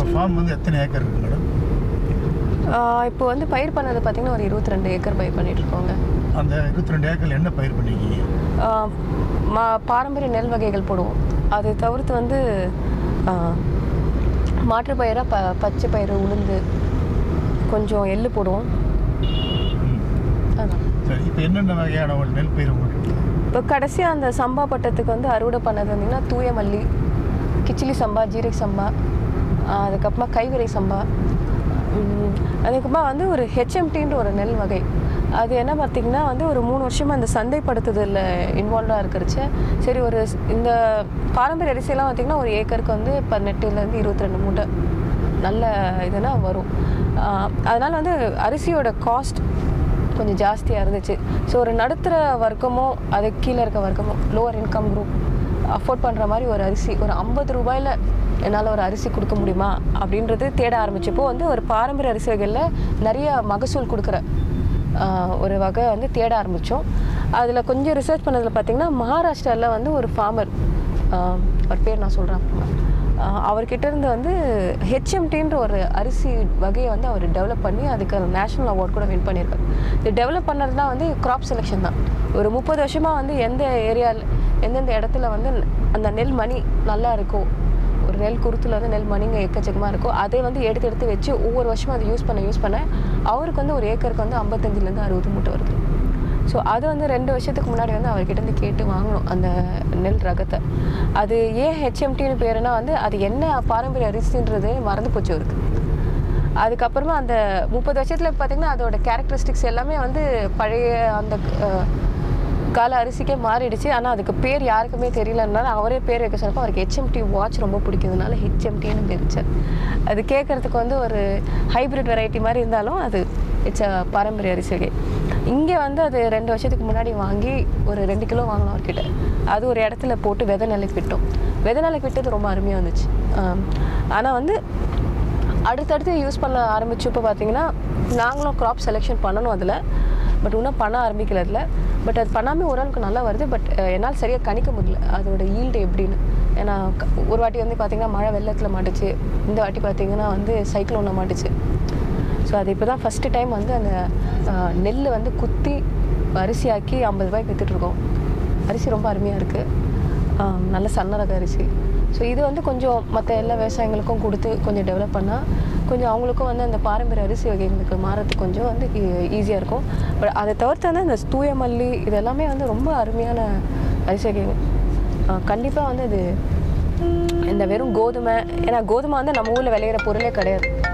உங்கள் ஃபார்ம் வந்து எத்தனை ஏக்கர் இருக்கு மேடம் ஆஹ் இப்போ வந்து பயிர் பண்ணது பார்த்திங்கன்னா ஒரு இருபத்தி ரெண்டு ஏக்கர் பயிர் பண்ணிட்டு இருக்கோங்க அந்த இருபத்தி ரெண்டு ஏக்கர் என்ன பயிர் பண்ணிருக்கீங்க ஆஹ் மா பாரம்பரிய நெல் வகைகள் போடுவோம் அது தவிர்த்து வந்து ஆஹ் மாற்று பயிராக ப பச்சை பயிறு உளுந்து கொஞ்சம் எள்ளு போடுவோம் ம். அதான் சரி இப்போ என்னென்ன வகையான ஒரு நெல் பயிர் உங்களுக்கு இருக்கு? இப்போ கடைசியாக அந்த சம்பா பட்டத்துக்கு வந்து அறுவடை பண்ணது வந்தீங்கன்னா தூய மல்லி கிச்சிலி சம்பா ஜீரக சம்பா ஆஹ் அதுக்கப்புறமா கைவிரை சம்பா உம், அதுக்கப்புறமா வந்து ஒரு ஹெச்எம்டின்ற ஒரு நெல் வகை அது என்ன பார்த்தீங்கன்னா வந்து ஒரு மூணு வருஷமாக அந்த சந்தைப்படுத்துதலில் இன்வால்வாக இருக்கிறச்சு சரி ஒரு ஸ்- இந்த பாரம்பரிய அரிசியெல்லாம் பார்த்தீங்கன்னா ஒரு ஏக்கருக்கு வந்து பதினெட்டுலேருந்து இருபத்தி ரெண்டு மூட்டை நல்ல இதுனா வரும் ஆஹ் அதனால வந்து அரிசியோட காஸ்ட் கொஞ்சம் ஜாஸ்தியாக இருந்துச்சு ஸோ ஒரு நடுத்தர வர்க்கமோ அதுக்கு கீழே இருக்க வர்க்கமோ லோவர் இன்கம் குரூப் அஃபோர்ட் பண்ணுற மாதிரி ஒரு அரிசி ஒரு ஐம்பது ரூபாயில் என்னால் ஒரு அரிசி கொடுக்க முடியுமா அப்படின்றது தேட ஆரம்பிச்சப்போ வந்து ஒரு பாரம்பரிய அரிசி வகைகளில் நிறைய மகசூல் கொடுக்குற ஆஹ், ஒரு வகை வந்து தேட ஆரம்பித்தோம் அதில் கொஞ்சம் ரிசர்ச் பண்ணதில் பார்த்தீங்கன்னா மகாராஷ்டிராவில் வந்து ஒரு ஃபார்மர் அவர் பேர் நான் சொல்கிறேன் அவர்கிட்ட இருந்து வந்து ஹெச்எம்டின்ற ஒரு அரிசி வகையை வந்து அவர் டெவலப் பண்ணி அதுக்கு நேஷனல் அவார்ட் கூட வின் பண்ணியிருக்காரு இது டெவலப் பண்ணதுனா வந்து கிராப் செலெக்ஷன் தான் ஒரு முப்பது வருஷமாக வந்து எந்த ஏரியாவில் எந்தெந்த இடத்துல வந்து அந்த நெல் மணி நல்லா இருக்கோ ஒரு நெல் குருத்தில் வந்து நெல் மணிங்க எக்கச்சக்கமாக இருக்கோ அதை வந்து எடுத்து எடுத்து வச்சு ஒவ்வொரு வருஷமும் அதை யூஸ் பண்ண யூஸ் பண்ண அவருக்கு வந்து ஒரு ஏக்கருக்கு வந்து ஐம்பத்தஞ்சிலேருந்து அறுபது மூட்டை வருது ஸோ அது வந்து ரெண்டு வருஷத்துக்கு முன்னாடி வந்து அவர்கிட்ட இருந்து கேட்டு வாங்கணும் அந்த நெல் ரகத்தை அது ஏன் ஹெச்எம்டின்னு பேருனா வந்து அது என்ன பாரம்பரிய அரிசின்றது மறந்து போச்சு அவருக்கு அதுக்கப்புறமா அந்த முப்பது வருஷத்தில் பார்த்தீங்கன்னா அதோட கேரக்டரிஸ்டிக்ஸ் எல்லாமே வந்து பழைய அந்த அஹ், கால அரிசிக்கே மாறிடுச்சு ஆனால் அதுக்கு பேர் யாருக்குமே தெரியலனால அவரே பேர் வைக்க சொன்னப்போ அவருக்கு ஹெச்எம்டி வாட்ச் ரொம்ப பிடிக்கிறதுனால ஹெச்எம்டின்னு தெரிச்சார் அது கேட்குறதுக்கு வந்து ஒரு ஹைப்ரிட் வெரைட்டி மாதிரி இருந்தாலும் அது இட்ஸ் அ பாரம்பரிய அரிசி வகை இங்கே வந்து அது ரெண்டு வருஷத்துக்கு முன்னாடி வாங்கி ஒரு ரெண்டு கிலோ வாங்கினோம் அவர்கிட்ட அது ஒரு இடத்துல போட்டு விதை நிலைக்கு விட்டோம் விதை நிலைக்கு விட்டது ரொம்ப அருமையாக வந்துச்சு ஆனால் வந்து அடுத்தடுத்து யூஸ் பண்ண ஆரம்பிச்சப்போ பார்த்தீங்கன்னா நாங்களும் க்ராப் செலெக்ஷன் பண்ணணும் அதில் பட் இன்னும் பண்ண ஆரம்பிக்கல அதில் பட் அது பண்ணாமல் ஓரளவுக்கு நல்லா வருது பட் என்னால் சரியாக கணிக்க முடியல அதோட ஈல்டு எப்படின்னு ஏன்னா க- ஒரு வாட்டி வந்து பார்த்தீங்கன்னா மழை வெள்ளத்தில் மாட்டுச்சு இந்த வாட்டி பார்த்தீங்கன்னா வந்து சைக்ளோனில் மாட்டுச்சு ஸோ அது இப்போ தான் ஃபஸ்ட்டு டைம் வந்து அந்த நெல் வந்து குத்தி அரிசியாக்கி ஐம்பது ரூபாய்க்கு விற்றுட்ருக்கோம் அரிசி ரொம்ப அருமையாக இருக்குது நல்ல சன்ன ரக அரிசி ஸோ இது வந்து கொஞ்சம் மற்ற எல்லா விவசாயிகளுக்கும் கொடுத்து கொஞ்சம் டெவலப் பண்ணால் கொஞ்சம் அவங்களுக்கும் வந்து அந்த பாரம்பரிய அரிசி வகைகளுக்கு மாறதுக்கு கொஞ்சம் வந்து ஈஸியாக இருக்கும் பட் அதை தவிர்த்து வந்து அந்த தூய மல்லி இதெல்லாமே வந்து ரொம்ப அருமையான அரிசி வகைகள் கண்டிப்பாக வந்து அது இந்த வெறும் கோதுமை ஏன்னா கோதுமை வந்து நம்ம ஊரில் விளையிற பொருளே கிடையாது